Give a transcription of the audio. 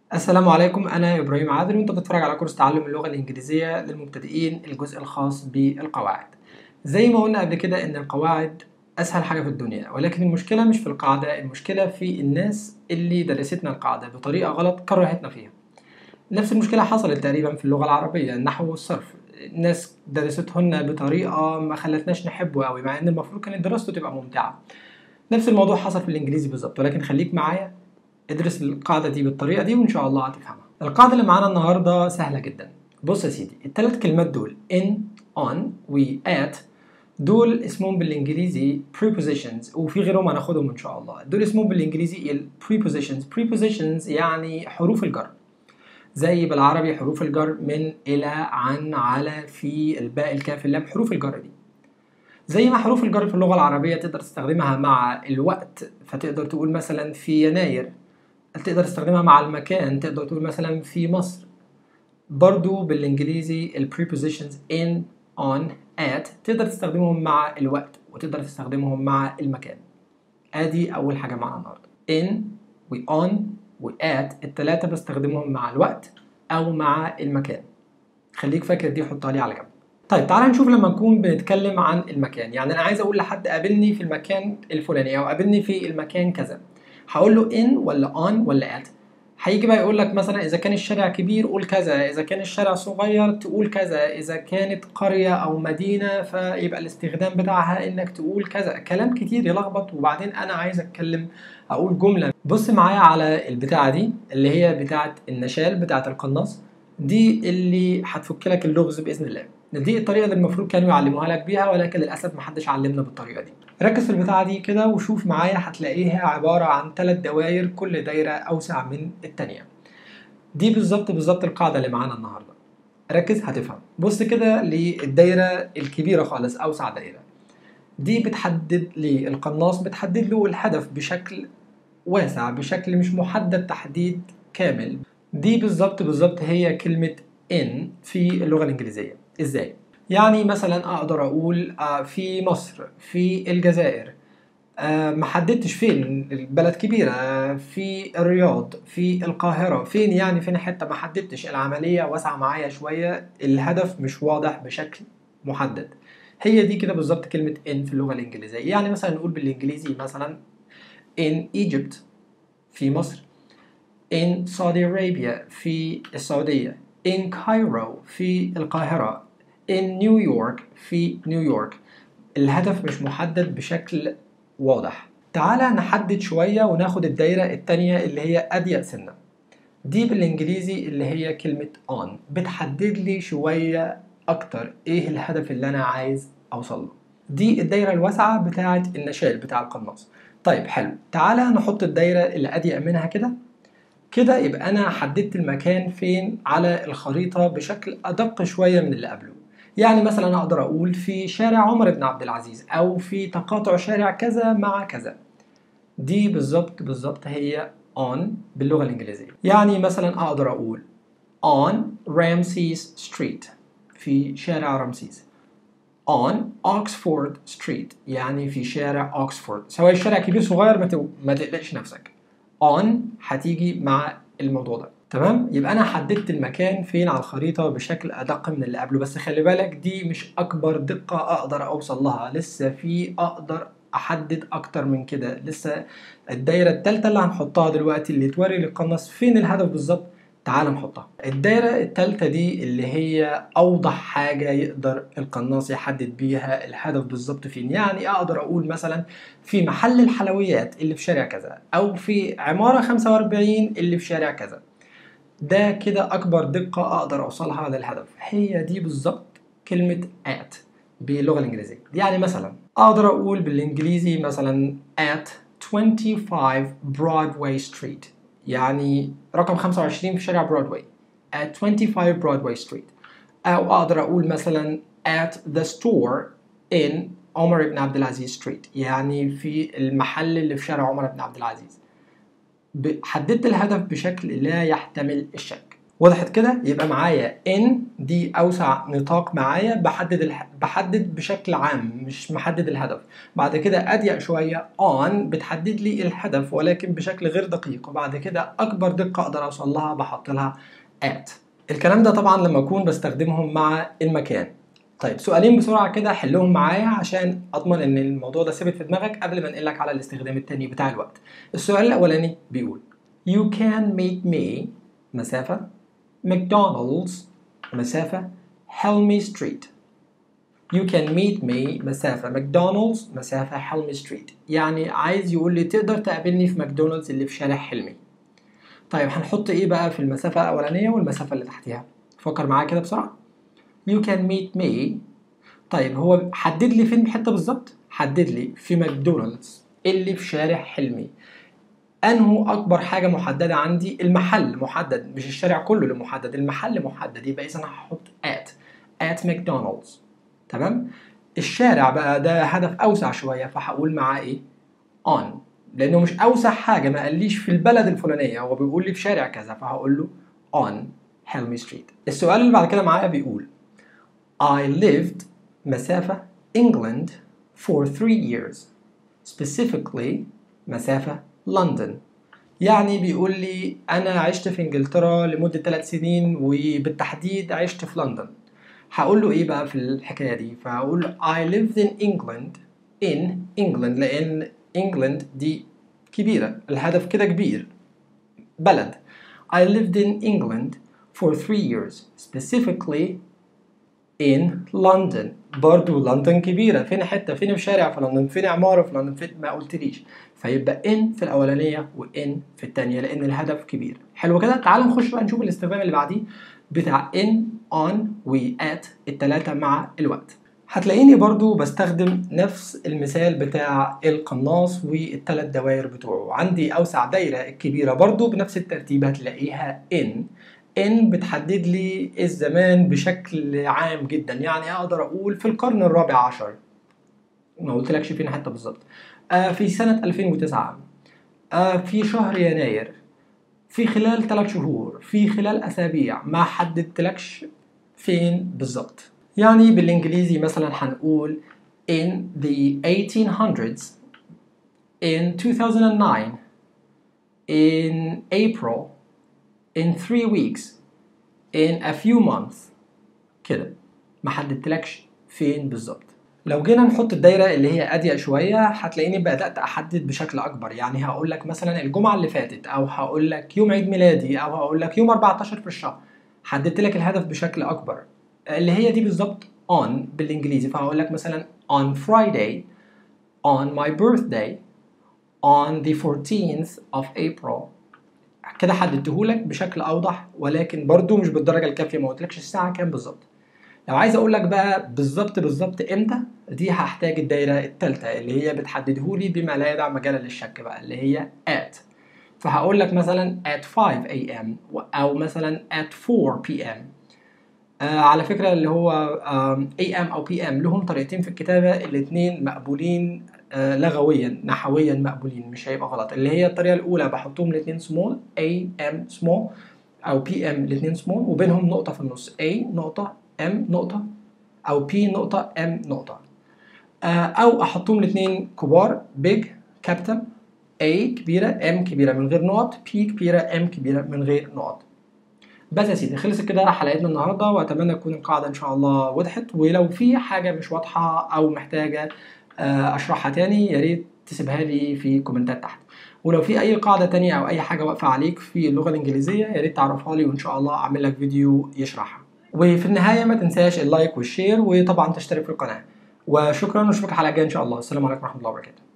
السلام عليكم أنا إبراهيم عادل وأنت بتتفرج على كورس تعلم اللغة الإنجليزية للمبتدئين الجزء الخاص بالقواعد زي ما قلنا قبل كده إن القواعد أسهل حاجة في الدنيا ولكن المشكلة مش في القاعدة المشكلة في الناس اللي درستنا القاعدة بطريقة غلط كرهتنا فيها نفس المشكلة حصلت تقريبا في اللغة العربية النحو والصرف الناس درستهن بطريقة ما خلتناش نحبه قوي مع إن المفروض كانت دراسته تبقى ممتعة نفس الموضوع حصل في الإنجليزي بالظبط ولكن خليك معايا ادرس القاعدة دي بالطريقة دي وإن شاء الله هتفهمها. القاعدة اللي معانا النهاردة سهلة جدا. بص يا سيدي الثلاث كلمات دول in, on و at دول اسمهم بالإنجليزي prepositions وفي غيرهم هناخدهم إن شاء الله. دول اسمهم بالإنجليزي ال prepositions. prepositions يعني حروف الجر. زي بالعربي حروف الجر من إلى عن على في الباء الكاف اللام حروف الجر دي. زي ما حروف الجر في اللغة العربية تقدر تستخدمها مع الوقت فتقدر تقول مثلا في يناير تقدر تستخدمها مع المكان تقدر تقول مثلا في مصر برضو بالانجليزي ال prepositions in on at تقدر تستخدمهم مع الوقت وتقدر تستخدمهم مع المكان ادي اول حاجه معانا النهارده in و on و at التلاتة بستخدمهم مع الوقت او مع المكان خليك فاكر دي حطها لي على جنب طيب تعالى نشوف لما نكون بنتكلم عن المكان يعني انا عايز اقول لحد قابلني في المكان الفلاني او قابلني في المكان كذا هقول له in ولا on ولا at هيجي بقى يقول لك مثلا اذا كان الشارع كبير قول كذا اذا كان الشارع صغير تقول كذا اذا كانت قرية او مدينة فيبقى الاستخدام بتاعها انك تقول كذا كلام كتير يلخبط وبعدين انا عايز اتكلم اقول جملة بص معايا على البتاعة دي اللي هي بتاعة النشال بتاعة القناص دي اللي هتفك لك اللغز باذن الله دي الطريقه اللي المفروض كانوا يعلموها لك بيها ولكن للاسف محدش علمنا بالطريقه دي ركز في البتاعه دي كده وشوف معايا هتلاقيها عباره عن ثلاث دوائر كل دايره اوسع من الثانيه دي بالظبط بالظبط القاعده اللي معانا النهارده ركز هتفهم بص كده للدايره الكبيره خالص اوسع دايره دي بتحدد لي القناص بتحدد له الهدف بشكل واسع بشكل مش محدد تحديد كامل دي بالظبط بالظبط هي كلمه in في اللغه الانجليزيه ازاي يعني مثلا اقدر اقول في مصر في الجزائر ما حددتش فين البلد كبيرة في الرياض في القاهرة فين يعني فين حتة ما حددتش العملية واسعة معايا شوية الهدف مش واضح بشكل محدد هي دي كده بالظبط كلمة in في اللغة الإنجليزية يعني مثلا نقول بالإنجليزي مثلا in Egypt في مصر in Saudi Arabia في السعودية in Cairo في القاهرة in نيويورك في نيويورك الهدف مش محدد بشكل واضح تعالى نحدد شوية وناخد الدايرة التانية اللي هي أضيق سنة دي بالإنجليزي اللي هي كلمة on بتحدد لي شوية أكتر إيه الهدف اللي أنا عايز أوصل له دي الدايرة الواسعة بتاعة النشال بتاع القناص طيب حلو تعالى نحط الدايرة اللي أضيق منها كده كده يبقى أنا حددت المكان فين على الخريطة بشكل أدق شوية من اللي قبله يعني مثلا أقدر أقول في شارع عمر بن عبد العزيز أو في تقاطع شارع كذا مع كذا دي بالظبط بالظبط هي on باللغة الإنجليزية يعني مثلا أقدر أقول on Ramses Street في شارع رمسيس on Oxford Street يعني في شارع أوكسفورد سواء الشارع كبير صغير ما, ما تقلقش نفسك on هتيجي مع الموضوع ده تمام يبقى انا حددت المكان فين على الخريطه بشكل ادق من اللي قبله بس خلي بالك دي مش اكبر دقه اقدر اوصل لها لسه في اقدر احدد اكتر من كده لسه الدايره الثالثه اللي هنحطها دلوقتي اللي توري للقناص فين الهدف بالظبط تعال نحطها الدايرة التالتة دي اللي هي أوضح حاجة يقدر القناص يحدد بيها الهدف بالظبط فين يعني أقدر أقول مثلا في محل الحلويات اللي في شارع كذا أو في عمارة 45 اللي في شارع كذا ده كده أكبر دقة أقدر أوصلها للهدف هي دي بالظبط كلمة at باللغة الإنجليزية يعني مثلا أقدر أقول بالإنجليزي مثلا at 25 Broadway Street يعني رقم 25 في شارع برودواي at 25 Broadway Street أو أقدر أقول مثلا at the store in عمر بن عبد العزيز Street يعني في المحل اللي في شارع عمر بن عبد العزيز حددت الهدف بشكل لا يحتمل الشك وضحت كده يبقى معايا in دي اوسع نطاق معايا بحدد الح... بحدد بشكل عام مش محدد الهدف بعد كده اضيق شويه on بتحدد لي الهدف ولكن بشكل غير دقيق وبعد كده اكبر دقه اقدر اوصل لها بحط لها at الكلام ده طبعا لما اكون بستخدمهم مع المكان طيب سؤالين بسرعه كده حلهم معايا عشان اضمن ان الموضوع ده ثابت في دماغك قبل ما انقلك على الاستخدام التاني بتاع الوقت السؤال الاولاني بيقول you can make me مسافه McDonald's مسافة Helmy Street You can meet me مسافة ماكدونالدز مسافة حلمي ستريت يعني عايز يقول لي تقدر تقابلني في ماكدونالدز اللي في شارع حلمي طيب هنحط ايه بقى في المسافة الأولانية والمسافة اللي تحتيها فكر معايا كده بسرعة You can meet me طيب هو حدد لي فين الحتة بالظبط حدد لي في ماكدونالدز اللي في شارع حلمي انه اكبر حاجه محدده عندي المحل محدد مش الشارع كله اللي محدد المحل محدد يبقى اذا هحط at at McDonald's تمام الشارع بقى ده هدف اوسع شويه فهقول معاه ايه on لانه مش اوسع حاجه ما قاليش في البلد الفلانيه هو بيقول لي في شارع كذا فهقول له on Helmy Street السؤال اللي بعد كده معايا بيقول I lived مسافه England for three years specifically مسافه لندن يعني بيقول لي أنا عشت في إنجلترا لمدة ثلاث سنين وبالتحديد عشت في لندن هقول له إيه بقى في الحكاية دي فهقول له I lived in England in England لأن England دي كبيرة الهدف كده كبير بلد I lived in England for three years specifically in London برضو لندن كبيرة فين حتة فين في شارع في لندن فين عمارة في لندن فين ما قلتليش فيبقى in في الأولانية و in في التانية لأن الهدف كبير حلو كده تعال نخش بقى نشوف الاستخدام اللي بعديه بتاع in on و at التلاتة مع الوقت هتلاقيني برضو بستخدم نفس المثال بتاع القناص والتلات دوائر بتوعه عندي أوسع دايرة الكبيرة برضو بنفس الترتيب هتلاقيها in ان بتحدد لي الزمان بشكل عام جدا يعني اقدر اقول في القرن الرابع عشر ما قلتلكش فين حتى بالظبط آه في سنة 2009 آه في شهر يناير في خلال ثلاث شهور في خلال اسابيع ما حددتلكش فين بالظبط يعني بالانجليزي مثلا هنقول in the 1800s in 2009 in April in three weeks in a few months كده ما حددتلكش فين بالظبط لو جينا نحط الدايرة اللي هي أضيق شوية هتلاقيني بدأت أحدد بشكل أكبر يعني هقول لك مثلا الجمعة اللي فاتت أو هقول لك يوم عيد ميلادي أو هقول لك يوم 14 في الشهر حددت لك الهدف بشكل أكبر اللي هي دي بالظبط on بالإنجليزي فهقول لك مثلا on Friday on my birthday on the 14th of April كده حددتهولك بشكل اوضح ولكن برضو مش بالدرجه الكافيه ما قلتلكش الساعه كام بالظبط لو عايز اقول لك بقى بالظبط بالظبط امتى دي هحتاج الدايره الثالثه اللي هي بتحددهولي بما لا يدع مجالا للشك بقى اللي هي at فهقول لك مثلا at 5 am او مثلا at 4 pm آه على فكره اللي هو آه am او pm لهم طريقتين في الكتابه الاثنين مقبولين آه لغويا نحويا مقبولين مش هيبقى غلط اللي هي الطريقه الاولى بحطهم الاثنين سمول a m small او p m الاثنين سمول وبينهم نقطه في النص a نقطه m نقطه او p نقطه m نقطه آه او احطهم الاثنين كبار big capital a كبيره m كبيره من غير نقط p كبيره m كبيره من غير نقط بس يا سيدي خلصت كده حلقتنا النهارده واتمنى تكون القاعده ان شاء الله وضحت ولو في حاجه مش واضحه او محتاجه اشرحها تاني يا ريت تسيبها لي في كومنتات تحت ولو في اي قاعده تانية او اي حاجه واقفه عليك في اللغه الانجليزيه يا ريت تعرفها لي وان شاء الله اعمل لك فيديو يشرحها وفي النهايه ما تنساش اللايك والشير وطبعا تشترك في القناه وشكرا ونشوفك الحلقه الجايه ان شاء الله السلام عليكم ورحمه الله وبركاته